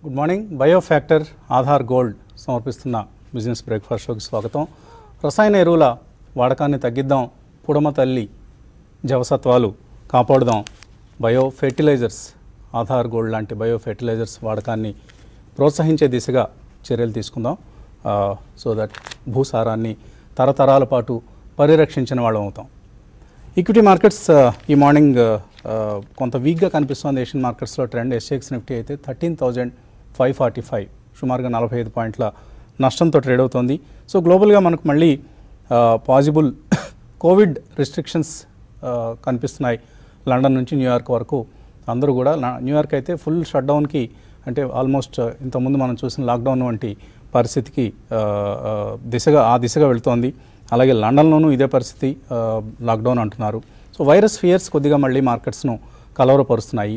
Good morning Biofactor Aadhaar gold సమర్పిస్తున్న business breakfast షోకి స్వాగతం రసాయన ఎరువుల వాడకాన్ని తగ్గిద్దాం పుడమ తల్లి జవసత్వాలు కాపాడుదాం బయో ఫెర్టిలైజర్స్ ఆధార్ గోల్డ్ లాంటి బయో ఫెర్టిలైజర్స్ వాడకాన్ని ప్రోత్సహించే దిశగా చర్యలు తీసుకుందాం సో దట్ భూసారాన్ని తరతరాల పాటు పరిరక్షించిన వాళ్ళం అవుతాం ఈక్విటీ మార్కెట్స్ ఆ, ఈ మార్నింగ్ ఆ, ఆ, కొంత వీక్గా కనిపిస్తోంది ఏషియన్ మార్కెట్స్లో ట్రెండ్ ఎస్ఎక్స్ నిఫ్టీ అయితే thirteen thousand five forty five సుమారుగా నలభై ఐదు పాయింట్ల నష్టంతో ట్రేడ్ అవుతోంది సో గ్లోబల్గా మనకు మళ్ళీ పాజిబుల్ కోవిడ్ రిస్ట్రిక్షన్స్ కనిపిస్తున్నాయి లండన్ నుంచి న్యూయార్క్ వరకు అందరూ కూడా లా- న్యూయార్క్ అయితే ఫుల్ షట్డౌన్కి అంటే ఆల్మోస్ట్ ఇంతకుముందు మనం చూసిన లాక్డౌన్ వంటి పరిస్థితికి ఆ, ఆ, దిశగా ఆ దిశగా వెళ్తోంది అలాగే లండన్లోనూ ఇదే పరిస్థితి ఆ, లాక్డౌన్ అంటున్నారు సో వైరస్ ఫియర్స్ కొద్దిగా మళ్ళీ మార్కెట్స్ను కలవరపరుస్తున్నాయి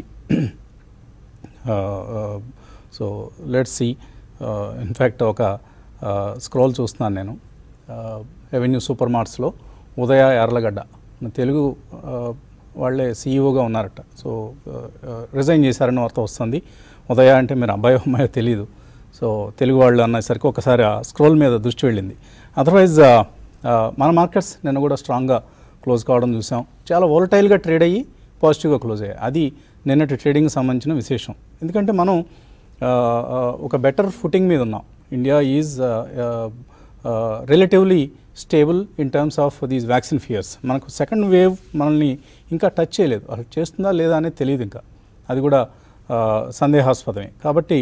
సో లెట్స్ సి ఇన్ఫ్యాక్ట్ ఒక స్క్రోల్ చూస్తున్నాను నేను రెవెన్యూ సూపర్ మార్ట్స్లో ఉదయ ఎర్లగడ్డ తెలుగు ఆ, వాళ్ళే సీఈఓగా ఉన్నారట సో రిజైన్ చేశారని వార్త వస్తుంది ఉదయ అంటే మీరు అబ్బాయి అమ్మాయో తెలియదు సో తెలుగు వాళ్ళు అన్నసరికి ఒకసారి ఆ స్క్రోల్ మీద దృష్టి వెళ్ళింది అదర్వైజ్ మన మార్కెట్స్ నిన్న కూడా స్ట్రాంగ్గా క్లోజ్ కావడం చూసాం చాలా వోలటైల్గా ట్రేడ్ అయ్యి పాజిటివ్గా క్లోజ్ అయ్యాయి అది నిన్నటి ట్రేడింగ్ సంబంధించిన విశేషం ఎందుకంటే మనం ఆ, ఆ, ఒక బెటర్ ఫుటింగ్ మీద ఉన్నాం India is relatively stable in terms of these vaccine fears మనకు సెకండ్ వేవ్ మనల్ని ఇంకా టచ్ చేయలేదు అసలు చేస్తుందా లేదా అనేది తెలియదు ఇంకా అది కూడా ఆ, సందేహాస్పదమే కాబట్టి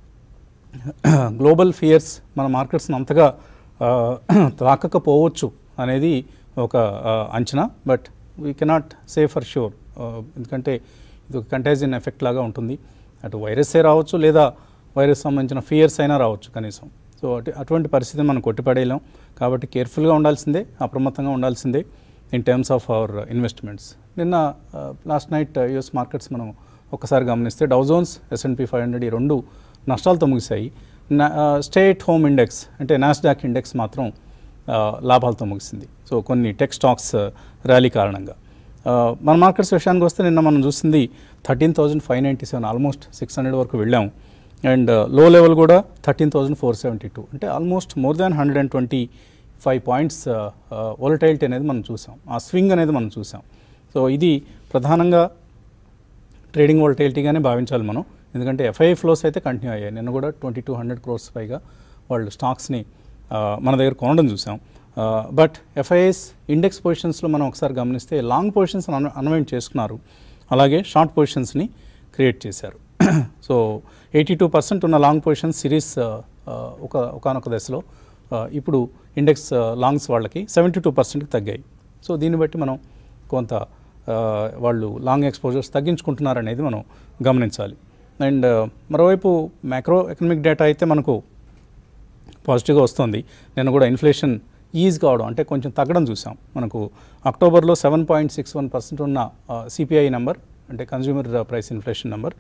గ్లోబల్ ఫియర్స్ మన మార్కెట్స్ని అంతగా ఆ, తాకకపోవచ్చు అనేది ఒక ఆ, అంచనా but we cannot say for sure ఎందుకంటే ఇది ఒక కంటాజిన్ ఎఫెక్ట్ లాగా ఉంటుంది అటు వైరస్సే రావచ్చు లేదా వైరస్ సంబంధించిన ఫియర్స్ అయినా రావచ్చు కనీసం సో అటు అటువంటి పరిస్థితిని మనం కొట్టిపడేయలేం కాబట్టి కేర్ఫుల్గా ఉండాల్సిందే అప్రమత్తంగా ఉండాల్సిందే in terms of our investments నిన్న లాస్ట్ నైట్ యుఎస్ మార్కెట్స్ మనం ఒకసారి గమనిస్తే డౌజోన్స్ ఎస్ఎన్పి ఫైవ్ హండ్రెడ్ ఈ రెండు నష్టాలతో ముగిశాయి స్టేట్ హోమ్ ఇండెక్స్ అంటే నాస్డాక్ ఇండెక్స్ మాత్రం ఆ, లాభాలతో ముగిసింది సో కొన్ని టెక్ స్టాక్స్ ర్యాలీ కారణంగా ఆ, మన మార్కెట్స్ విషయానికి వస్తే నిన్న మనం చూసింది thirteen thousand five ninety seven almost six hundred వరకు వెళ్ళాం అండ్ లో లెవెల్ కూడా thirteen thousand four seventy two అంటే almost more than hundred and twenty five points volatility అనేది మనం చూసాం ఆ స్వింగ్ అనేది మనం చూసాం సో ఇది ప్రధానంగా ట్రేడింగ్ వోల్టైలిటీగానే భావించాలి మనం ఎందుకంటే ఎఫ్ఐఐ ఫ్లోస్ అయితే కంటిన్యూ అయ్యాయి నిన్న కూడా ట్వంటీ టూ హండ్రెడ్ క్రోర్స్ పైగా వాళ్ళు స్టాక్స్ని ఆ, మన దగ్గర కొనడం చూసాం బట్ ఎఫ్ఐఎస్ ఇండెక్స్ పొజిషన్స్లో మనం ఒకసారి గమనిస్తే లాంగ్ పొజిషన్స్ అన్ అన్వైండ్ చేసుకున్నారు అలాగే షార్ట్ పొజిషన్స్ని క్రియేట్ చేశారు సో ఎయిటీ టూ పర్సెంట్ ఉన్న లాంగ్ పొజిషన్ సిరీస్ ఒక ఒకనొక దశలో ఆ, ఇప్పుడు ఇండెక్స్ లాంగ్స్ వాళ్ళకి సెవెంటీ టూ పర్సెంట్కి తగ్గాయి సో దీన్ని బట్టి మనం కొంత ఆ, వాళ్ళు లాంగ్ ఎక్స్పోజర్స్ తగ్గించుకుంటున్నారనేది మనం గమనించాలి అండ్ మరోవైపు మ్యాక్రో ఎకనామిక్ డేటా అయితే మనకు పాజిటివ్గా వస్తుంది నేను కూడా ఇన్ఫ్లేషన్ ఈజ్ కావడం అంటే కొంచెం తగ్గడం చూసాం మనకు అక్టోబర్లో seven point six one percent ఉన్న సిపిఐ నెంబర్ అంటే కన్జ్యూమర్ ప్రైస్ ఇన్ఫ్లేషన్ నెంబర్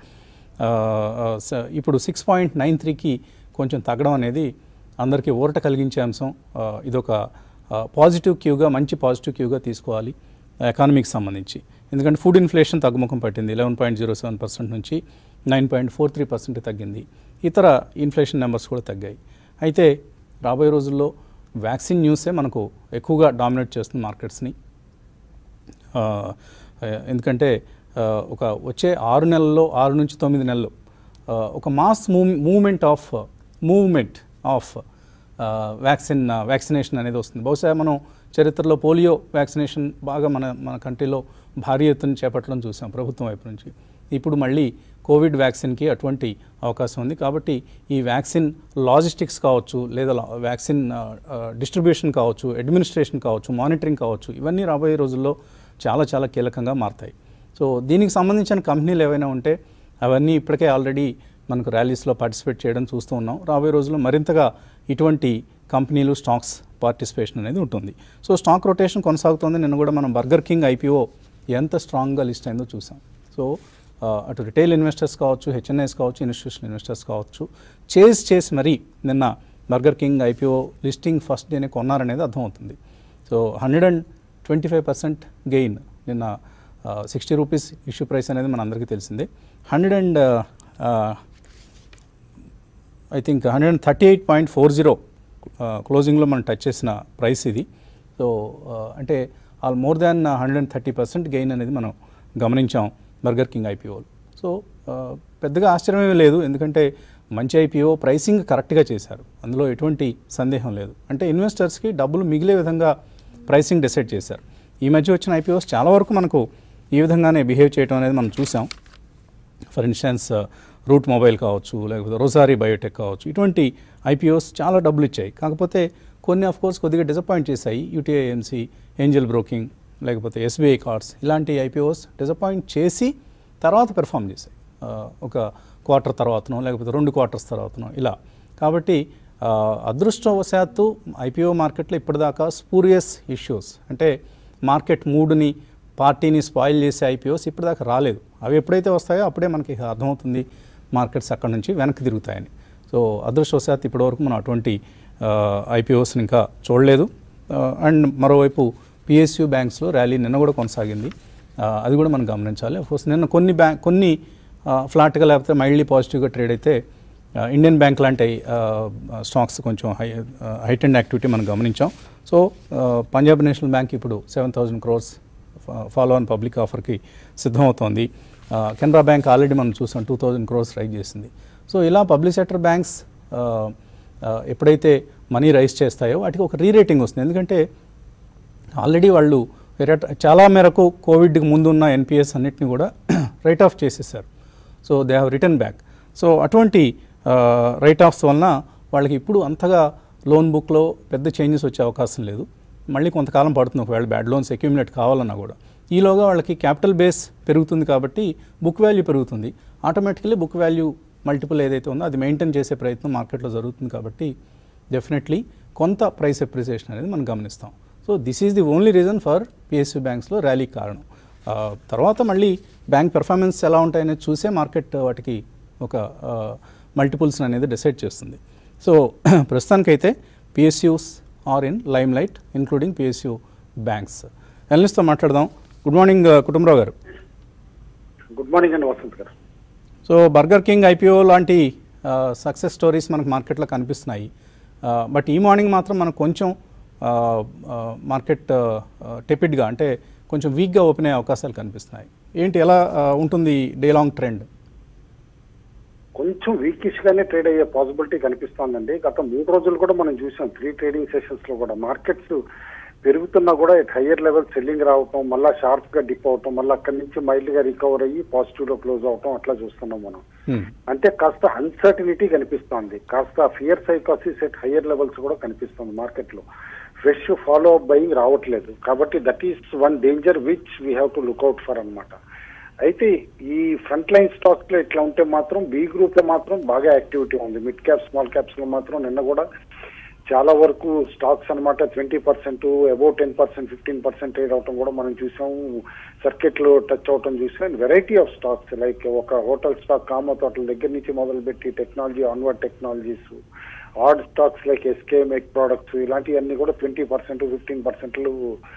ఇప్పుడు సిక్స్ పాయింట్ నైన్ త్రీకి కొంచెం తగ్గడం అనేది అందరికీ ఊరట కలిగించే అంశం ఆ, ఇదొక పాజిటివ్ క్యూగా మంచి పాజిటివ్ క్యూగా తీసుకోవాలి ఎకానమీకి సంబంధించి ఎందుకంటే ఫుడ్ ఇన్ఫ్లేషన్ తగ్గుముఖం పట్టింది eleven point zero seven percent నుంచి nine point four three percent తగ్గింది ఇతర ఇన్ఫ్లేషన్ నెంబర్స్ కూడా తగ్గాయి అయితే రాబోయే రోజుల్లో వ్యాక్సిన్ న్యూసే మనకు ఎక్కువగా డామినేట్ చేస్తుంది మార్కెట్స్ని ఆ, ఎందుకంటే ఆ, ఒక వచ్చే ఆరు నెలల్లో ఆరు నుంచి తొమ్మిది నెలలు ఆ, ఒక mass move movement of movement of vaccine vaccination అనేది వస్తుంది బహుశా మనం చరిత్రలో పోలియో వ్యాక్సినేషన్ బాగా మన మన కంట్రీలో భారీ ఎత్తున చేపట్టడం చూసాం ప్రభుత్వం వైపు నుంచి ఇప్పుడు మళ్ళీ కోవిడ్ వ్యాక్సిన్కి అటువంటి అవకాశం ఉంది కాబట్టి ఈ వ్యాక్సిన్ లాజిస్టిక్స్ కావచ్చు లేదా లా- వ్యాక్సిన్ డిస్ట్రిబ్యూషన్ కావచ్చు అడ్మినిస్ట్రేషన్ కావచ్చు మానిటరింగ్ కావచ్చు ఇవన్నీ రాబోయే రోజుల్లో చాలా చాలా కీలకంగా మారతాయి సో దీనికి సంబంధించిన కంపెనీలు ఏవైనా ఉంటే అవన్నీ ఇప్పటికే ఆల్రెడీ మనకు ర్యాలీస్లో పార్టిసిపేట్ చేయడం చూస్తూ ఉన్నాం రాబోయే రోజుల్లో మరింతగా ఇటువంటి కంపెనీలు స్టాక్స్ పార్టిసిపేషన్ అనేది ఉంటుంది సో స్టాక్ రొటేషన్ కొనసాగుతుంది నిన్న కూడా మనం బర్గర్ కింగ్ ఐపీఓ ఎంత స్ట్రాంగ్గా లిస్ట్ అయిందో చూసాం సో ఆ, అటు రిటైల్ ఇన్వెస్టర్స్ కావచ్చు హెచ్ఎన్ఐస్ కావచ్చు ఇన్స్టిట్యూషనల్ ఇన్వెస్టర్స్ కావచ్చు చేస్ చేసి మరీ నిన్న Burger king IPO listing first డేనే కొన్నారనేది అర్థమవుతుంది so hundred and twenty five percent gain నిన్న సిక్స్టీ రూపీస్ ఇష్యూ ప్రైస్ అనేది మన అందరికీ తెలిసిందే hundred and I think hundred and thirty eight point four zero క్లోజింగ్లో మనం టచ్ చేసిన ప్రైస్ ఇది సో అంటే all more than hundred and thirty percent gain అనేది మనం గమనించాం బర్గర్ కింగ్ ఐపీఓలో సో పెద్దగా ఆశ్చర్యమే లేదు ఎందుకంటే మంచి ఐపీఓ ప్రైసింగ్ కరెక్ట్గా చేశారు అందులో ఎటువంటి సందేహం లేదు అంటే ఇన్వెస్టర్స్కి డబ్బులు మిగిలే విధంగా ప్రైసింగ్ డిసైడ్ చేశారు ఈ మధ్య వచ్చిన ఐపీఓస్ చాలా వరకు మనకు ఈ విధంగానే బిహేవ్ చేయడం అనేది మనం చూసాం ఫర్ ఇన్స్టెన్స్ రూట్ మొబైల్ కావచ్చు లేకపోతే రోసారీ బయోటెక్ కావచ్చు ఇటువంటి ఐపీఓస్ చాలా డబ్బులు ఇచ్చాయి కాకపోతే కొన్ని ఆఫ్ కోర్స్ కొద్దిగా డిసప్పాయింట్ చేశాయి యూటీఐఎంసీ ఏంజల్ బ్రోకింగ్ లేకపోతే ఎస్బీఐ కార్డ్స్ ఇలాంటి ఐపీఓస్ డిసప్పాయింట్ చేసి తర్వాత పెర్ఫామ్ చేశాయి ఆ, ఒక క్వార్టర్ తర్వాతనో లేకపోతే రెండు క్వార్టర్స్ తర్వాతనో ఇలా కాబట్టి ఆ, అదృష్టవశాత్తు ఐపీఓ మార్కెట్లో ఇప్పటిదాకా స్పూరియస్ ఇష్యూస్ అంటే మార్కెట్ మూడ్ని పార్టీని స్పాయిల్ చేసే ఐపీఓస్ ఇప్పటిదాకా రాలేదు అవి ఎప్పుడైతే వస్తాయో అప్పుడే మనకి అర్థమవుతుంది మార్కెట్స్ అక్కడ నుంచి వెనక్కి తిరుగుతాయని సో అదృష్టవశాత్తు ఇప్పటివరకు మనం అటువంటి ఐపీఓస్ని ఇంకా చూడలేదు అండ్ మరోవైపు పిఎస్యు బ్యాంక్స్లో ర్యాలీ నిన్న కూడా కొనసాగింది ఆ, అది కూడా మనం గమనించాలి కోర్స్ నిన్న కొన్ని బ్యాంక్ కొన్ని ఫ్లాట్గా లేకపోతే మైల్డ్లీ పాజిటివ్గా ట్రేడ్ అయితే ఆ, ఇండియన్ బ్యాంక్ లాంటి ఆ, స్టాక్స్ కొంచెం హై హైటెండ్ యాక్టివిటీ మనం గమనించాం సో ఆ, పంజాబ్ నేషనల్ బ్యాంక్ ఇప్పుడు seven thousand crores follow on public ఆఫర్కి సిద్ధమవుతోంది ఆ, కెనరా బ్యాంక్ ఆల్రెడీ మనం చూసాం టూ థౌజండ్ క్రోర్స్ రైజ్ చేసింది సో ఇలా పబ్లిక్ సెక్టర్ బ్యాంక్స్ ఆ, ఆ, ఎప్పుడైతే మనీ రైజ్ చేస్తాయో వాటికి ఒక రీరేటింగ్ వస్తుంది ఎందుకంటే ఆల్రెడీ వాళ్ళు రేట్ చాలా మేరకు కోవిడ్కి ముందు ఉన్న ఎన్పిఎస్ అన్నిటిని కూడా రైట్ ఆఫ్ చేసేసారు so they have return back so అటువంటి రైట్ ఆఫ్స్ వలన వాళ్ళకి ఇప్పుడు అంతగా లోన్ బుక్లో పెద్ద చేంజెస్ వచ్చే అవకాశం లేదు మళ్ళీ కొంతకాలం పడుతుంది ఒకవేళ బ్యాడ్ లోన్స్ అక్యూమిలేట్ కావాలన్నా కూడా ఈలోగా వాళ్ళకి క్యాపిటల్ బేస్ పెరుగుతుంది కాబట్టి బుక్ వాల్యూ పెరుగుతుంది ఆటోమేటికలీ బుక్ వాల్యూ మల్టిపుల్ ఏదైతే ఉందో అది మెయింటైన్ చేసే ప్రయత్నం మార్కెట్లో జరుగుతుంది కాబట్టి డెఫినెట్లీ కొంత ప్రైస్ అప్రిసియేషన్ అనేది మనం గమనిస్తాం so this is the only reason for PSU బ్యాంక్స్లో ర్యాలీ కారణం ఆ, తర్వాత మళ్ళీ బ్యాంక్ పెర్ఫార్మెన్స్ ఎలా ఉంటాయనేది చూసే మార్కెట్ వాటికి ఒక మల్టిపుల్స్ అనేది డిసైడ్ చేస్తుంది సో ప్రస్తుతానికైతే PSUs are in limelight including PSU banks ఎనలిస్ట్తో మాట్లాడదాం గుడ్ మార్నింగ్ కుటుంబరావు గారు గుడ్ మార్నింగ్ అండి వసంత్ గారు సో బర్గర్ కింగ్ ఐపీఓ లాంటి సక్సెస్ స్టోరీస్ మనకు మార్కెట్లో కనిపిస్తున్నాయి బట్ ఈ మార్నింగ్ మాత్రం మనకు కొంచెం మార్కెట్ టెపిడ్గా అంటే కొంచెం వీక్గా ఓపెన్ అయ్యే అవకాశాలు కనిపిస్తున్నాయి ఏంటి ఎలా ఆ, ఉంటుంది డే లాంగ్ ట్రెండ్ కొంచెం వీకిష్ గానే ట్రేడ్ అయ్యే పాసిబిలిటీ కనిపిస్తోందండి గత మూడు రోజులు కూడా మనం చూసాం త్రీ ట్రేడింగ్ సెషన్స్ లో కూడా మార్కెట్స్ పెరుగుతున్నా కూడా హయ్యర్ లెవెల్ సెల్లింగ్ రావటం మళ్ళా షార్ప్ గా డిప్ అవటం మళ్ళీ అక్కడి నుంచి మైల్డ్ గా రికవర్ అయ్యి పాజిటివ్ లో క్లోజ్ అవటం అట్లా చూస్తున్నాం మనం అంటే కాస్త అన్సర్టినిటీ కనిపిస్తోంది కాస్త ఫియర్ సైకాసిస్ ఎట్ హయ్యర్ లెవెల్స్ కూడా కనిపిస్తుంది మార్కెట్ లో ఫ్రెష్ ఫాలో అప్ బయింగ్ రావట్లేదు కాబట్టి that is one danger which we have to look out for అన్నమాట అయితే ఈ ఫ్రంట్ లైన్ స్టాక్స్ లో ఇట్లా ఉంటే మాత్రం బి గ్రూప్ లో మాత్రం బాగా యాక్టివిటీ ఉంది మిడ్ క్యాప్ స్మాల్ క్యాప్స్ లో మాత్రం నిన్న కూడా చాలా వరకు స్టాక్స్ అన్నమాట twenty percent above ten percent fifteen percent trade అవటం కూడా మనం చూసాం సర్కిట్ లో టచ్ అవటం చూసాం వెరైటీ ఆఫ్ స్టాక్స్ లైక్ ఒక హోటల్ స్టాక్ కామత్ హోటల్ దగ్గర నుంచి మొదలుపెట్టి technology Onward Technologies odd stocks like SK make products ఇలాంటివన్నీ కూడా ట్వంటీ పర్సెంట్ ఫిఫ్టీన్ పర్సెంట్లు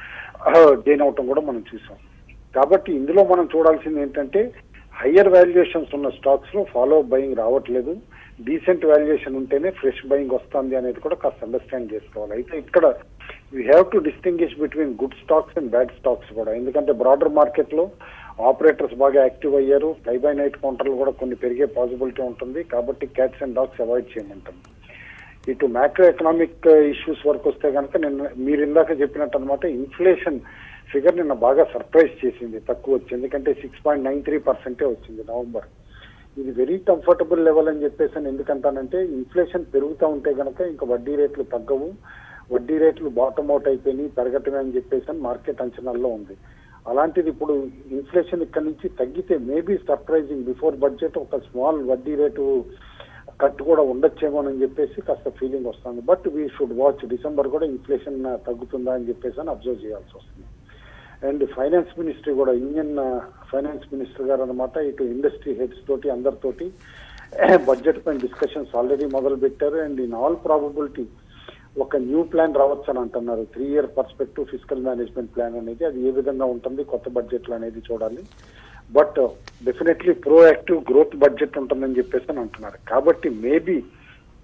గెయిన్ అవటం కూడా మనం చూసాం కాబట్టి ఇందులో మనం చూడాల్సింది ఏంటంటే హయ్యర్ వాల్యుయేషన్స్ ఉన్న స్టాక్స్ లో ఫాలో బయింగ్ రావట్లేదు డీసెంట్ వాల్యుయేషన్ ఉంటేనే ఫ్రెష్ బయింగ్ వస్తుంది అనేది కూడా కాస్త అండర్స్టాండ్ చేసుకోవాలి అయితే ఇక్కడ we have to distinguish between good stocks and bad stocks కూడా ఎందుకంటే బ్రాడర్ మార్కెట్ లో ఆపరేటర్స్ బాగా యాక్టివ్ అయ్యారు ఫ్లై బై నైట్ కౌంటర్లు కూడా కొన్ని పెరిగే పాసిబిలిటీ ఉంటుంది కాబట్టి క్యాట్స్ అండ్ డాగ్స్ అవాయిడ్ చేయమంటాం ఇటు మ్యాక్రో ఎకనామిక్ ఇష్యూస్ వరకు వస్తే కనుక నిన్న మీరు ఇందాక చెప్పినట్టు అనమాట ఇన్ఫ్లేషన్ ఫిగర్ నిన్న బాగా సర్ప్రైజ్ చేసింది తక్కువ వచ్చింది ఎందుకంటే సిక్స్ పాయింట్ నైన్ త్రీ పర్సెంటే వచ్చింది నవంబర్ ఇది వెరీ కంఫర్టబుల్ లెవెల్ అని చెప్పేసి అని ఎందుకంటానంటే ఇన్ఫ్లేషన్ పెరుగుతూ ఉంటే కనుక ఇంకా వడ్డీ రేట్లు తగ్గవు వడ్డీ రేట్లు బాటమ్ అవుట్ అయిపోయినాయి పెరగటమే అని చెప్పేసి అని మార్కెట్ అంచనాల్లో ఉంది అలాంటిది ఇప్పుడు ఇన్ఫ్లేషన్ ఇక్కడ నుంచి తగ్గితే మేబీ సర్ప్రైజింగ్ బిఫోర్ బడ్జెట్ ఒక స్మాల్ వడ్డీ రేటు కట్ కూడా ఉండొచ్చేమోనని చెప్పేసి కాస్త ఫీలింగ్ వస్తుంది but we should watch December కూడా ఇన్ఫ్లేషన్ తగ్గుతుందా అని చెప్పేసి అని అబ్జర్వ్ చేయాల్సి వస్తుంది అండ్ ఫైనాన్స్ మినిస్ట్రీ కూడా ఇండియన్ ఫైనాన్స్ మినిస్టర్ గారు అనమాట ఇటు ఇండస్ట్రీ హెడ్స్ తోటి అందరితోటి బడ్జెట్ పైన డిస్కషన్స్ ఆల్రెడీ మొదలు పెట్టారు అండ్ ఇన్ ఆల్ ప్రాబబిలిటీ ఒక న్యూ ప్లాన్ రావచ్చు అని అంటున్నారు three year perspective physical management plan అనేది అది ఏ విధంగా ఉంటుంది కొత్త బడ్జెట్ లో అనేది చూడాలి but definitely proactive growth budget ఉంటుందని చెప్పేసి అని అంటున్నారు కాబట్టి మేబీ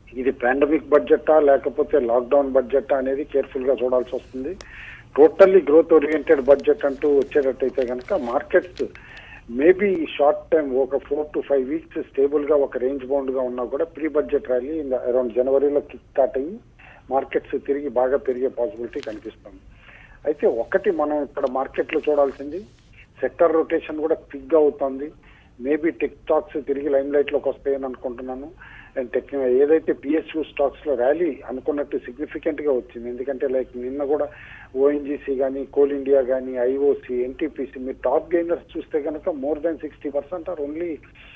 ఇది పాండమిక్ బడ్జెటా లేకపోతే లాక్డౌన్ బడ్జెటా అనేది కేర్ఫుల్ గా చూడాల్సి వస్తుంది టోటల్లీ గ్రోత్ ఓరియంటెడ్ బడ్జెట్ అంటూ వచ్చేటట్టయితే కనుక మార్కెట్స్ మేబీ షార్ట్ టైం ఒక four to five weeks stable గా ఒక రేంజ్ బౌండ్ గా ఉన్నా కూడా ప్రీ బడ్జెట్ ర్యాలీ అరౌండ్ జనవరిలో కిక్ స్టార్ట్ అయ్యి మార్కెట్స్ తిరిగి బాగా పెరిగే పాసిబిలిటీ కనిపిస్తుంది అయితే ఒకటి మనం ఇక్కడ మార్కెట్ లో చూడాల్సింది సెక్టర్ రొటేషన్ కూడా క్విక్ గా అవుతుంది మేబీ టెక్ స్టాక్స్ తిరిగి లైమ్ లైట్ లోకి వస్తాయని అనుకుంటున్నాను అండ్ టెక్ ఏదైతే పిఎస్యూ స్టాక్స్ లో ర్యాలీ అనుకున్నట్టు సిగ్నిఫికెంట్ గా వచ్చింది ఎందుకంటే లైక్ నిన్న కూడా ఓఎన్జీసీ కానీ కోల్ ఇండియా కానీ ఐఓసి ఎన్టీపీసీ మీరు టాప్ గెయినర్స్ చూస్తే కనుక more than sixty percent are only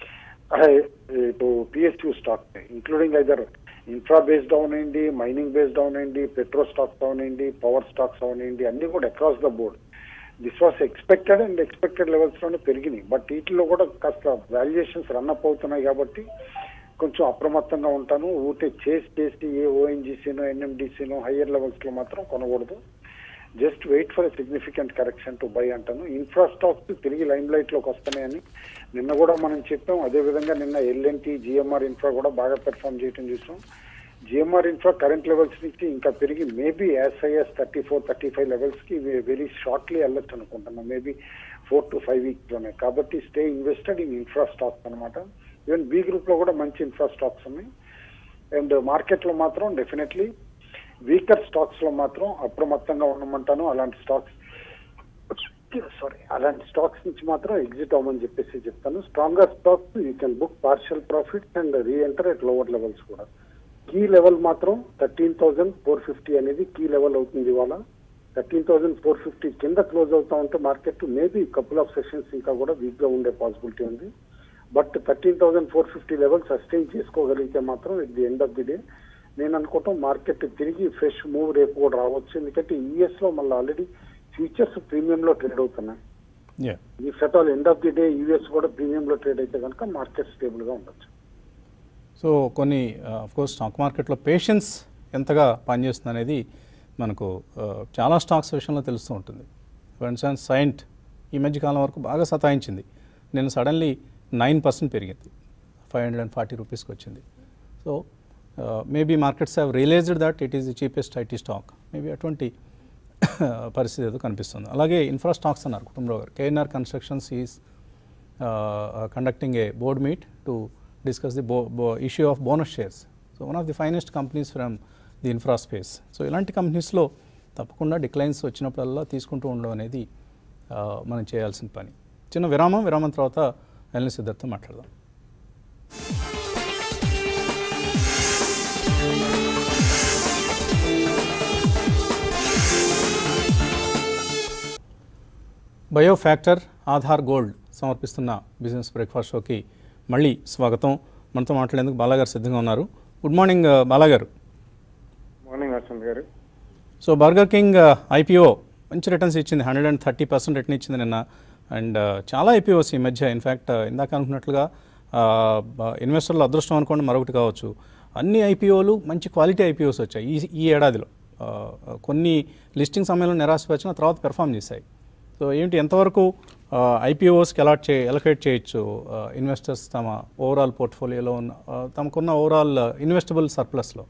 ఇటు PSU stock including either infra based అవనండి మైనింగ్ బేస్డ్ అవనండి పెట్రో స్టాక్స్ అవనండి పవర్ స్టాక్స్ అవనండి అన్ని కూడా across the board this was expected and expected levels లోనే పెరిగినాయి బట్ వీటిలో కూడా కాస్త వాల్యుయేషన్స్ రన్ అప్ అవుతున్నాయి కాబట్టి కొంచెం అప్రమత్తంగా ఉంటాను ఊటే చేసి చేసి ఏ ఓఎన్జీసీనో ఎన్ఎండిసినో హయ్యర్ లెవెల్స్ లో మాత్రం కొనకూడదు just wait for significant correction to buy అంటాను ఇన్ఫ్రా స్టాక్స్ తిరిగి లైమ్ లైట్ లోకి వస్తున్నాయని నిన్న కూడా మనం చెప్పాం అదే విధంగా నిన్న ఎల్ఎన్టీ జిఎంఆర్ ఇన్ఫ్రా కూడా బాగా పెర్ఫామ్ చేయడం చూసాం జిఎంఆర్ ఇన్ఫ్రా కరెంట్ లెవెల్స్ నుంచి ఇంకా పెరిగి maybe SIS thirty four thirty five levels కి వెరీ షార్ట్లీ వెళ్ళొచ్చు అనుకుంటున్నాం maybe four to five weeks లోనే కాబట్టి stay invested in infra stocks అనమాట ఈవెన్ బి గ్రూప్ లో కూడా మంచి ఇన్ఫ్రా స్టాక్స్ ఉన్నాయి అండ్ మార్కెట్ లో మాత్రం డెఫినెట్లీ వీకర్ స్టాక్స్ లో మాత్రం అప్రమత్తంగా ఉండమంటాను అలాంటి స్టాక్స్ సారీ అలాంటి స్టాక్స్ నుంచి మాత్రం ఎగ్జిట్ అవ్వమని చెప్పేసి చెప్తాను stronger stocks you can book partial profits and reenter at lower levels కూడా కీ లెవెల్ మాత్రం థర్టీన్ థౌసండ్ ఫోర్ ఫిఫ్టీ అనేది కీ లెవెల్ అవుతుంది ఇవాళ థర్టీన్ థౌసండ్ ఫోర్ ఫిఫ్టీ కింద క్లోజ్ అవుతా ఉంటే market maybe couple of sessions ఇంకా కూడా వీక్ గా ఉండే పాసిబిలిటీ ఉంది but thirteen thousand four fifty level sustain చేసుకోగలిగితే మాత్రం at the end of the day నేను అనుకోవటం మార్కెట్ తిరిగి ఫ్రెష్ మూవ్ రేపు కూడా రావచ్చు ఎందుకంటే యూఎస్ లో మళ్ళీ ఆల్రెడీ ఫ్యూచర్స్ ప్రీమియం లో ట్రేడ్ అవుతున్నాయి యా ఈ set all end of the day US కూడా ప్రీమియం లో ట్రేడ్ అయితే కనుక మార్కెట్ స్టేబుల్ గా ఉండొచ్చు సో కొన్ని కోర్స్ స్టాక్ మార్కెట్లో పేషెన్స్ ఎంతగా పనిచేస్తుంది అనేది మనకు ఆ, చాలా స్టాక్స్ విషయంలో తెలుస్తూ ఉంటుంది ఫర్ ఇన్స్టాన్స్ సైంట్ ఈ మధ్య కాలం వరకు బాగా సతాయించింది నేను సడన్లీ నైన్ పర్సెంట్ పెరిగింది ఫైవ్ హండ్రెడ్ అండ్ ఫార్టీ రూపీస్కి వచ్చింది so maybe markets have realized that it is the cheapest IT stock maybe అటువంటి పరిస్థితి ఏదో కనిపిస్తుంది అలాగే ఇన్ఫ్రా స్టాక్స్ అన్నారు కుటుంబరావు గారు KNR constructions is conducting a board meet to discuss the bo bo issue of bonus shares so one of the finest companies from the infra space so ఇలాంటి కంపెనీస్లో తప్పకుండా డిక్లైన్స్ వచ్చినప్పుడల్లా తీసుకుంటూ ఉండడం అనేది ఆ, మనం చేయాల్సిన పని చిన్న విరామం విరామం తర్వాత ఎల్ని సిద్ధార్థ మాట్లాడదాం బయో ఫ్యాక్టర్ ఆధార్ గోల్డ్ సమర్పిస్తున్న బిజినెస్ బ్రేక్ఫాస్ట్ షోకి మళ్ళీ స్వాగతం మనతో మాట్లాడేందుకు బాలాగారు సిద్ధంగా ఉన్నారు గుడ్ మార్నింగ్ ఆ, బాలాగారు మార్నింగ్ వసంత్ గారు సో బర్గర్ కింగ్ ఐపీఓ మంచి రిటర్న్స్ ఇచ్చింది hundred and thirty percent return ఇచ్చింది నిన్న అండ్ చాలా ఐపీఓస్ ఈ మధ్య ఇన్ఫ్యాక్ట్ ఇందాక అనుకున్నట్లుగా ఇన్వెస్టర్ల అదృష్టం అనుకోండి మరొకటి కావచ్చు అన్ని ఐపీఓలు మంచి క్వాలిటీ ఐపీఓస్ వచ్చాయి ఈ ఈ ఏడాదిలో ఆ, కొన్ని లిస్టింగ్ సమయంలో నిరాశపరిచిన తర్వాత పెర్ఫామ్ చేశాయి సో ఏంటి ఎంతవరకు ఐపీఓస్కి అలాట్ చే ఎలకేట్ చేయొచ్చు ఇన్వెస్టర్స్ తమ ఓవరాల్ పోర్ట్ఫోలియోలో ఉన్న ఆ, తమకున్న ఓవరాల్ ఇన్వెస్టబుల్ సర్ప్లస్లో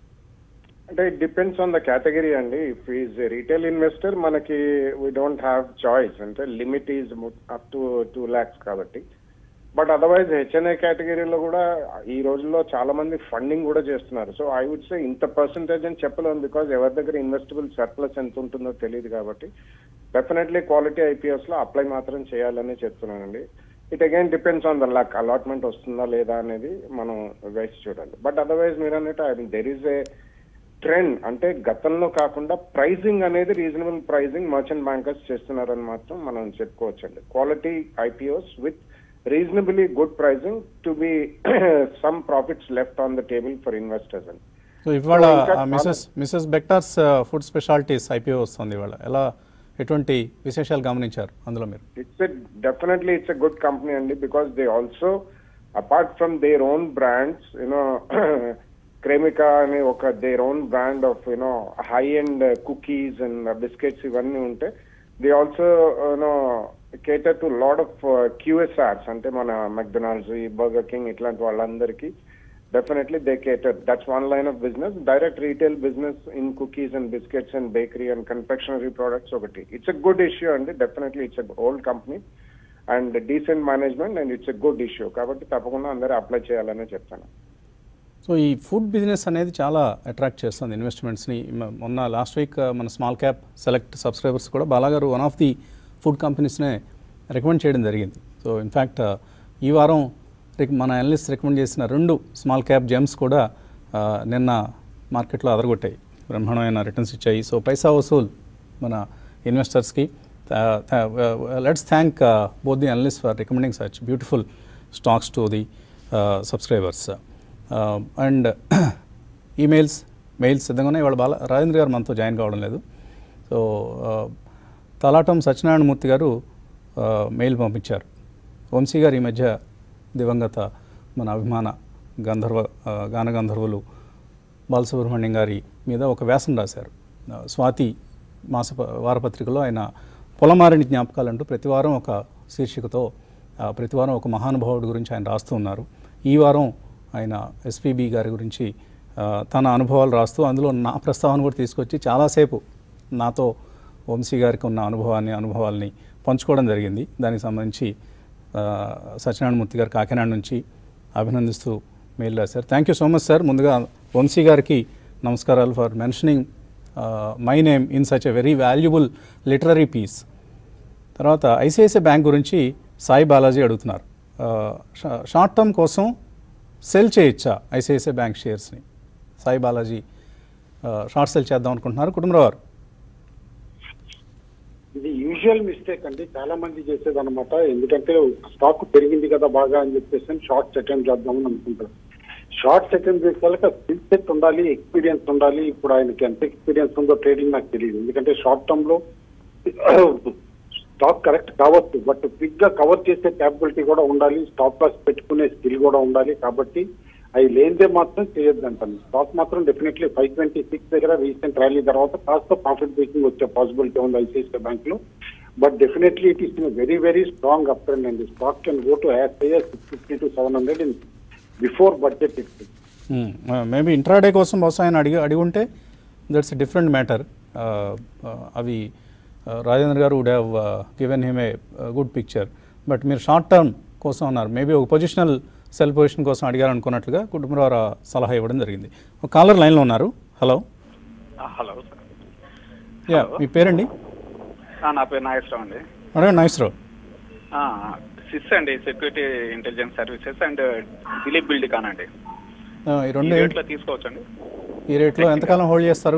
అంటే it depends on the category అండి ఇఫ్ ఈజ్ రీటైల్ ఇన్వెస్టర్ మనకి వీ డోంట్ హ్యావ్ చాయిస్ అంటే limit is up to two lakhs కాబట్టి బట్ అదర్వైజ్ హెచ్ఎన్ఐ కేటగిరీలో కూడా ఈ రోజుల్లో చాలా మంది ఫండింగ్ కూడా చేస్తున్నారు సో ఐ వుడ్ సే ఇంత పర్సంటేజ్ అని చెప్పలేము బికాజ్ ఎవరి దగ్గర ఇన్వెస్టబుల్ సర్ప్లస్ ఎంత ఉంటుందో తెలియదు కాబట్టి డెఫినెట్లీ క్వాలిటీ ఐపీఎస్ లో అప్లై మాత్రం చేయాలని చెప్తున్నానండి it again depends on the luck allotment వస్తుందా లేదా అనేది మనం వేసి చూడాలి బట్ అదర్వైజ్ మీరు అన్నట్టు I mean there is a trend అంటే గతంలో కాకుండా ప్రైజింగ్ అనేది రీజనబుల్ ప్రైజింగ్ మర్చెంట్ బ్యాంకర్స్ చేస్తున్నారని మాత్రం మనం చెప్పుకోవచ్చండి quality IPOs with reasonably good pricing to be some profits left on the table for investors అండి సో ఇవాళ So, ఇంకా Mrs Mrs Bectors food specialities IPO వస్తుంది ఇవాళ ఎలా ఎటువంటి విశేషాలు గమనించారు అందులో మీరు it's a definitely it's a good company only because they also apart from their own brands you know Cremica అనే ఒక their own brand of you know high end cookies and biscuits ఇవన్నీ ఉంటే they also you know cater to lot of QSRs అంటే మన McDonald's ఈ burger king ఇట్లాంటి వాళ్ళందరికీ definitely they cater. That's one line of business. Direct retail business in cookies and biscuits and bakery and confectionery products ఒకటి it's a good issue అండి definitely it's a old company and decent management and it's a good issue కాబట్టి తప్పకుండా అందరూ apply చేయాలనే చెప్తాను so ఈ food business అనేది చాలా అట్రాక్ట్ చేస్తుంది ఇన్వెస్ట్మెంట్స్ని మ- మొన్న లాస్ట్ వీక్ మన స్మాల్ క్యాప్ సెలెక్ట్ సబ్స్క్రైబర్స్ కూడా బాలాగారు వన్ ఆఫ్ ది ఫుడ్ కంపెనీస్నే రికమెండ్ చేయడం జరిగింది సో ఇన్ఫ్యాక్ట్ ఈ వారం రిక- మన అనలిస్ట్ రికమెండ్ చేసిన రెండు స్మాల్ క్యాప్ జెమ్స్ కూడా ఆ, నిన్న మార్కెట్లో అదరగొట్టాయి బ్రహ్మాండమైన రిటర్న్స్ ఇచ్చాయి సో పైసా వసూల్ మన ఇన్వెస్టర్స్కి let's thank both the analyst for recommending such beautiful stocks to the subscribers and emails mails సిద్ధంగా ఉన్నాయి ఇవాళ బాల రాజేంద్ర గారు మనతో జాయిన్ కావడం లేదు సో తలాటం సత్యనారాయణమూర్తి గారు ఆ, మెయిల్ పంపించారు వంశీ గారు ఈ మధ్య దివంగత మన అభిమాన గంధర్వ ఆ, గాన గంధర్వులు బాలసుబ్రహ్మణ్యం గారి మీద ఒక వ్యాసం రాశారు ఆ, స్వాతి మాస ప- వారపత్రికలో ఆయన పొలమారిని జ్ఞాపకాలు అంటూ ప్రతివారం ఒక శీర్షికతో ఆ, ప్రతివారం ఒక మహానుభావుడి గురించి ఆయన రాస్తూ ఉన్నారు ఈ వారం ఆయన ఎస్పీబి గారి గురించి ఆ, తన అనుభవాలు రాస్తూ అందులో నా ప్రస్తావన కూడా తీసుకొచ్చి చాలాసేపు నాతో వంశీ గారికి ఉన్న అనుభవాన్ని అనుభవాల్ని పంచుకోవడం జరిగింది దానికి సంబంధించి ఆ, సత్యనారాయణమూర్తి గారు కాకినాడ నుంచి అభినందిస్తూ మెయిల్ రాశారు thank you so much sir ముందుగా వంశీ గారికి నమస్కారాలు for mentioning my name in such a very valuable literary piece తర్వాత ఐసిఐసిఐ బ్యాంక్ గురించి సాయి బాలాజీ అడుగుతున్నారు ఆ, షా- షార్ట్ టర్మ్ కోసం సెల్ చేయొచ్చా ఐసిఐసిఐ బ్యాంక్ షేర్స్ని సాయి బాలాజీ ఆ, షార్ట్ సెల్ చేద్దాం అనుకుంటున్నారు కుటుంబరావు గారు ఇది యూజువల్ మిస్టేక్ అండి చాలా మంది చేసేది అనమాట ఎందుకంటే స్టాక్ పెరిగింది కదా బాగా అని చెప్పేసి షార్ట్ అటెంప్ట్ చేద్దామని అనుకుంటారు షార్ట్ అటెంప్ట్ చేసే వాళ్ళకి స్కిల్ సెట్ ఉండాలి ఎక్స్పీరియన్స్ ఉండాలి ఇప్పుడు ఆయనకి ఎంత ఎక్స్పీరియన్స్ ఉందో ట్రేడింగ్ నాకు తెలియదు ఎందుకంటే షార్ట్ టర్మ్ లో స్టాక్ కరెక్ట్ కావచ్చు బట్ క్విక్ గా కవర్ చేసే క్యాపబిలిటీ కూడా ఉండాలి స్టాప్ లాస్ పెట్టుకునే స్కిల్ కూడా ఉండాలి కాబట్టి అవి లేనిదే మాత్రం చేయొద్దంటాను స్టాక్ మాత్రం డెఫినెట్లీ ఫైవ్ ట్వంటీ సిక్స్ దగ్గర రీసెంట్ ర్యాలీ తర్వాత కాస్త ప్రాఫిట్ మేకింగ్ వచ్చే పాసిబిలిటీ ఉంది ఐసిఐసిఐ బ్యాంక్ లో but definitely it is very very strong up trend అండి stock can go to as high six fifty to seven hundred in before budget it maybe intraday కోసం బహుశా ఆయన అడిగి అడిగి ఉంటే దట్స్ ఎ డిఫరెంట్ మ్యాటర్ అవి uh, రాజేంద్ర గారు would have given him a good picture but మీరు షార్ట్ టర్మ్ కోసం ఉన్నారు మేబీ ఒక పొజిషనల్ సెల్ పొజిషన్ కోసం అడిగారు అనుకున్నట్లుగా కుటుంబరావు సలహా ఇవ్వడం జరిగింది ఒక కాలర్ లైన్లో ఉన్నారు హలో హలో యా మీ పేరండి నా పేరు నాగేశ్వరం అండి అడగండి నాగేశ్వరరావు సిస్ అండి security intelligence services and Dilip Buildcon అండి Uh, ఈ ఈ రెండు రేట్లో తీసుకోవచ్చండి ఈ రేట్లో ఎంతకాలం హోల్డ్ చేస్తారు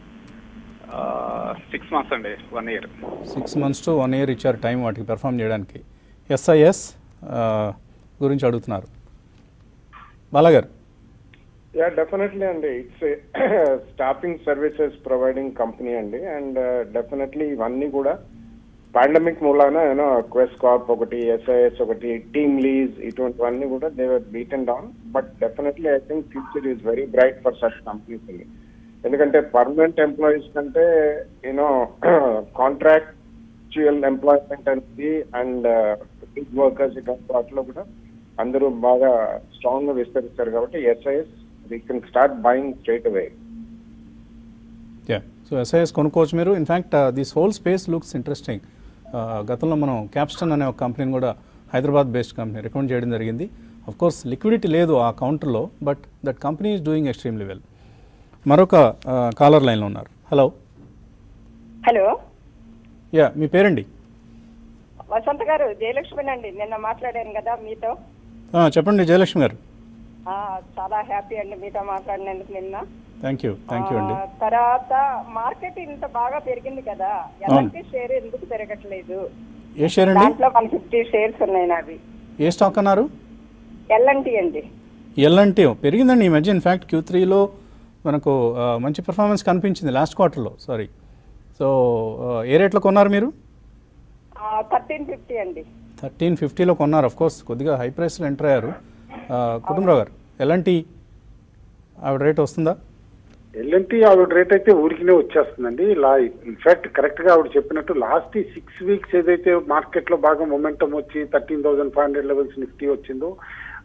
సిక్స్ మంత్స్ అండి one year six months to one year ఇచ్చారు టైం వాటికి పెర్ఫామ్ చేయడానికి ఎస్ఐఎస్ గురించి అడుగుతున్నారు బాలాగారు యా డెఫినెట్లీ అండి it's staffing services providing company అండి అండ్ డెఫినెట్లీ ఇవన్నీ కూడా పాండమిక్ మూలాన యూనో క్వెస్ట్ కార్ప్ ఒకటి ఎస్ఐఎస్ ఒకటి టీమ్ లీజ్ ఇటువంటివన్నీ కూడా they were beaten down but definitely I think future is very bright for such companies అండి ఎందుకంటే పర్మనెంట్ ఎంప్లాయీస్ కంటే యూనో కాంట్రాక్చువల్ ఎంప్లాయ్మెంట్ అనేది అండ్ బిగ్ వర్కర్స్ ఇటువంటి వాటిలో కూడా అందరూ బాగా స్ట్రాంగ్ గా విస్తరిస్తారు కాబట్టి SIS we can start buying straight away yeah so SIS కొనుక్కోవచ్చు మీరు in fact this whole space looks interesting గతంలో మనం క్యాప్స్టన్ అనే ఒక కంపెనీని కూడా హైదరాబాద్ బేస్డ్ కంపెనీ రికమెండ్ చేయడం జరిగింది అఫ్ కోర్స్ లిక్విడిటీ లేదు ఆ కౌంటర్లో but that company is doing extremely well మరొక కాలర్ లైన్లో ఉన్నారు హలో హలో యా మీ పేరండి వసంత గారు జయలక్ష్మి అండి నిన్న మాట్లాడాను కదా మీతో ఆ, చెప్పండి జయలక్ష్మి గారు ఆ, చాలా హ్యాపీ అండి మీతో మాట్లాడినందుకు నిన్న థ్యాంక్ యూ థ్యాంక్ యూ అండి ఆ, తర్వాత మార్కెట్ ఇంత బాగా పెరిగింది కదా ఎలాంటి షేర్ ఎందుకు పెరగట్లేదు ఏ షేర్ అండి దాంట్లో మన ఫిఫ్టీ షేర్స్ ఉన్నాయి నావి ఏ స్టాక్ అన్నారు ఎల్ఎన్టీ అండి ఎల్ఎన్టీ పెరిగిందండి ఈ మధ్య ఇన్ఫ్యాక్ట్ క్యూ త్రీలో మనకు ఆ, మంచి పర్ఫార్మెన్స్ కనిపించింది లాస్ట్ క్వార్టర్లో సారీ సో ఏ రేట్లో కొన్నారు మీరు థర్టీన్ ఫిఫ్టీ అండి థర్టీన్ ఫిఫ్టీలో కొన్నారు ఆఫ్ కోర్స్ కొద్దిగా హై ప్రైస్లో ఎంటర్ అయ్యారు ఆ, కుటుంబరావు గారు ఎలాంటి ఆవిడ రేట్ వస్తుందా ఎల్ఎన్టీ ఆవిడ రేట్ అయితే ఊరికినే వచ్చేస్తుందండి ఇలా ఇన్ఫాక్ట్ కరెక్ట్ గా ఆవిడ చెప్పినట్టు లాస్ట్ సిక్స్ వీక్స్ ఏదైతే మార్కెట్ లో బాగా మొమెంటం వచ్చి thirteen thousand five hundred levels Nifty వచ్చిందో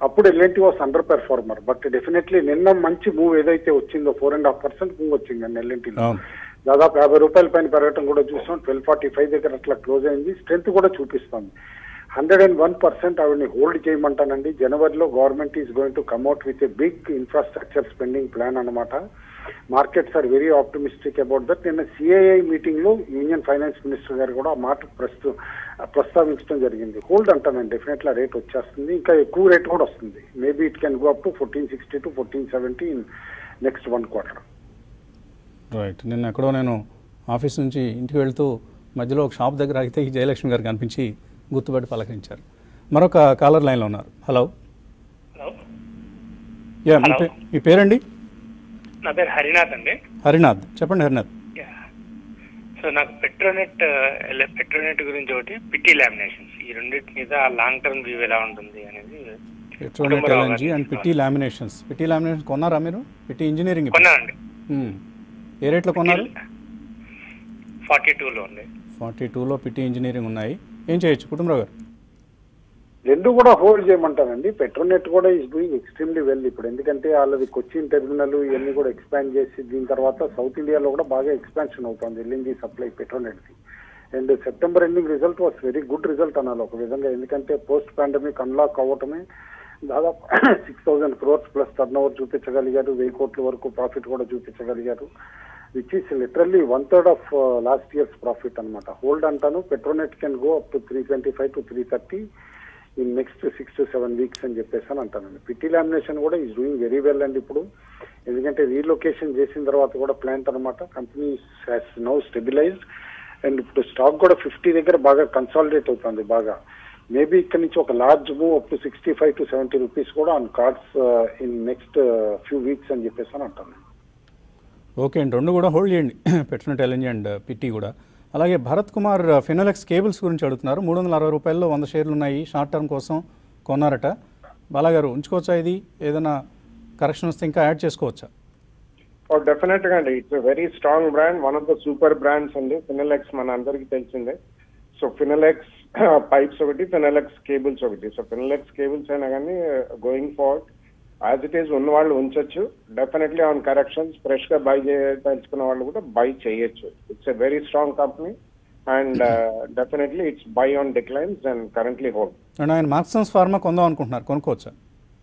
అప్పుడు L&T was under performer but definitely నిన్న మంచి మూవ్ ఏదైతే వచ్చిందో four and half percent move వచ్చింది అండి ఎల్ఎన్టీలో అవును దాదాపు యాభై రూపాయల పైన పెరగటం కూడా చూసాం ట్వెల్వ్ ఫార్టీ ఫైవ్ దగ్గర అట్లా క్లోజ్ అయింది స్ట్రెంత్ కూడా చూపిస్తుంది హండ్రెడ్ అండ్ వన్ పర్సెంట్ ఆవిడని హోల్డ్ చేయమంటానండి జనవరిలో government is going to come out with a big infrastructure spending plan అన్నమాట markets are very optimistic about that నిన్న సిఐఐ మీటింగ్ లో యూనియన్ ఫైనాన్స్ మినిస్టర్ గారు కూడా ఆ మాట ప్రస్తు ప్రస్తావించడం జరిగింది హోల్డ్ అంటానండి డెఫినెట్లీ రేట్ వచ్చేస్తుంది ఇంకా ఎక్కువ రేట్ కూడా వస్తుంది maybe it can go up to fourteen sixty to fourteen seventy in next one quarter right నిన్న ఎక్కడో నేను ఆఫీస్ నుంచి ఇంటికి వెళ్తూ మధ్యలో ఒక షాప్ దగ్గర ఆగితే ఈ జయలక్ష్మి గారు కనిపించి గుర్తుపట్టి పలకరించారు మరొక కాలర్ లైన్లో ఉన్నారు హలో హలో యా మీ Hello. పే- మీ పేరండి నా పేరు హరినాథ్ అండి హరినాథ్ చెప్పండి హరినాథ్ సో నాకు పెట్రోనెట్ ఎల- పెట్రోనెట్ గురించి ఒకటి పిట్టి లామినేషన్స్ ఈ రెండింటి మీద లాంగ్ టర్మ్ వ్యూ ఎలా ఉంటుంది అనేది పెట్రోనెట్ కుటుంబరావు ఎల్ఎన్జీ గారిని and Pitti laminations Pitti laminations కొన్నారా మీరు పిట్టి ఇంజనీరింగ్ ఇప్పుడు? కొన్నానండి మ్మ్. ఏ రేట్లో కొన్నారు ఫార్టీ టూలో ఉంది ఫార్టీ టూలో పిట్టి ఇంజనీరింగ్ ఉన్నాయి ఏం చేయొచ్చు కుటుంబరావు గారు రెండు కూడా హోల్డ్ చేయమంటానండి పెట్రోనెట్ కూడా ఈస్ డూయింగ్ ఎక్స్ట్రీమ్లీ వెల్ ఇప్పుడు ఎందుకంటే వాళ్ళది కొచ్చిన్ టెర్మినల్ ఇవన్నీ కూడా ఎక్స్పాండ్ చేసి దీని తర్వాత సౌత్ ఇండియాలో కూడా బాగా ఎక్స్పాన్షన్ అవుతుంది LNG supply Petronet the and September ending result was very good result అనాలి ఒక విధంగా ఎందుకంటే పోస్ట్ పాండమిక్ అన్లాక్ అవ్వటమే దాదాపు six thousand crores plus turnover చూపించగలిగారు వెయ్యి కోట్ల వరకు ప్రాఫిట్ కూడా చూపించగలిగారు which is literally one third of last year's profit అన్నమాట హోల్డ్ అంటాను Petronet can go up to three twenty five to three thirty in next six to seven weeks అని చెప్పేసి అని అంటానండి పిట్టి లామినేషన్ కూడా ఈజ్ డూయింగ్ వెరీ వెల్ అండి ఇప్పుడు ఎందుకంటే relocation చేసిన తర్వాత కూడా ప్లాంట్ అనమాట company has now stabilized and ఇప్పుడు స్టాక్ కూడా ఫిఫ్టీ దగ్గర బాగా కన్సాలిడేట్ అవుతుంది బాగా మేబీ ఇక్కడ నుంచి ఒక large move up to sixty five to seventy rupees కూడా on cards in next few weeks అని చెప్పేసి అని అంటాను ఓకే అండి రెండు కూడా హోల్డ్ చేయండి పెట్రోనెట్ ఎల్ఎన్జీ అండ్ పిట్టి కూడా అలాగే భరత్ కుమార్ ఫినోలెక్స్ కేబుల్స్ గురించి అడుగుతున్నారు మూడు వందల అరవై రూపాయల్లో వంద షేర్లు ఉన్నాయి షార్ట్ టర్మ్ కోసం కొన్నారట బాలాగారు ఉంచుకోవచ్చా ఇది ఏదైనా కరెక్షన్ వస్తే ఇంకా యాడ్ చేసుకోవచ్చా డెఫినెట్ గా అండి it's very strong brand one of the super brands అండి ఫినలెక్స్ మన అందరికి తెలిసిందే సో ఫినలెక్స్ పైప్స్ ఒకటి ఫినలెక్స్ కేబుల్స్ ఒకటి సో ఫినలెక్స్ కేబుల్స్ అయినా కానీ going forward as it is ఉన్న వాళ్ళు ఉంచొచ్చు డెఫినెట్లీ ఆన్ కరెక్షన్స్ ఫ్రెష్ గా బై చేయదలుచుకున్న వాళ్ళు కూడా బై చేయొచ్చు it's a very strong company and definitely it's buy on declines and currently hold and ఆయన మార్క్సన్స్ ఫార్మా కొందాం అనుకుంటున్నారు కొనుక్కోవచ్చా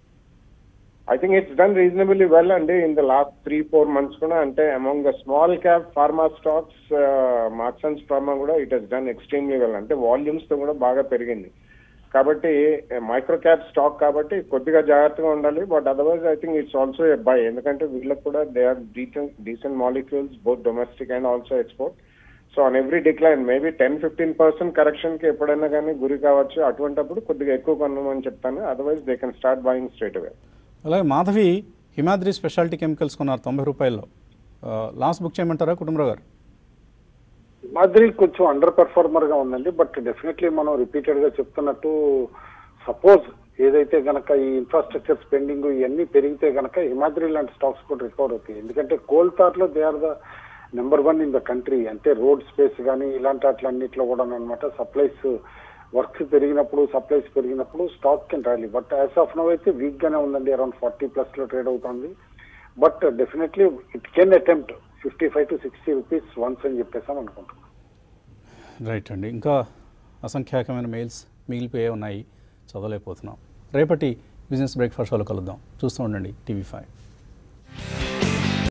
I think it's done reasonably well అండి in the last three four months కూడా అంటే among the small cap pharma stocks Marksans pharma కూడా it has done extremely well అంటే volumes తో కూడా బాగా పెరిగింది కాబట్టి మైక్రో క్యాప్ స్టాక్ కాబట్టి కొద్దిగా జాగ్రత్తగా ఉండాలి but otherwise I think it's also a buy ఎందుకంటే వీళ్ళకి కూడా they are decent decent molecules both domestic and also export so on every decline maybe ten fifteen percent correction కి ఎప్పుడైనా కానీ గురి కావచ్చు అటువంటప్పుడు కొద్దిగా ఎక్కువ కొనమని చెప్తాను otherwise they can start buying straight away అలాగే మాధవి హిమాద్రి స్పెషాలిటీ కెమికల్స్ కొన్నారు తొంభై రూపాయల్లో లాస్ట్ బుక్ చేయమంటారా కుటుంబరావు గారు మాదిరి కొంచెం అండర్ పెర్ఫార్మర్ గా ఉందండి బట్ డెఫినెట్లీ మనం రిపీటెడ్ గా చెప్తున్నట్టు సపోజ్ ఏదైతే గనక ఈ ఇన్ఫ్రాస్ట్రక్చర్ స్పెండింగ్ ఇవన్నీ పెరిగితే గనక హిమాద్రి లాంటి స్టాక్స్ కూడా రికవర్ అవుతాయి ఎందుకంటే కోల్తార్ లో they are the number one in the country అంటే రోడ్ స్పేస్ కానీ ఇలాంటి అట్లన్నిట్లో కూడా అనమాట సప్లైస్ వర్క్స్ పెరిగినప్పుడు సప్లైస్ పెరిగినప్పుడు stock can rally but as of now అయితే వీక్ గానే ఉందండి అరౌండ్ ఫార్టీ ప్లస్ లో ట్రేడ్ అవుతుంది but definitely it can attempt fifty five to sixty rupees once అని చెప్పేసి అని అనుకుంటున్నాను రైట్ అండి ఇంకా అసంఖ్యాకమైన మెయిల్స్ మిగిలిపోయే ఉన్నాయి చదవలేకపోతున్నాం రేపటి బిజినెస్ బ్రేక్ఫాస్ట్ షోలో కలుద్దాం చూస్తూ ఉండండి టీవీ ఫైవ్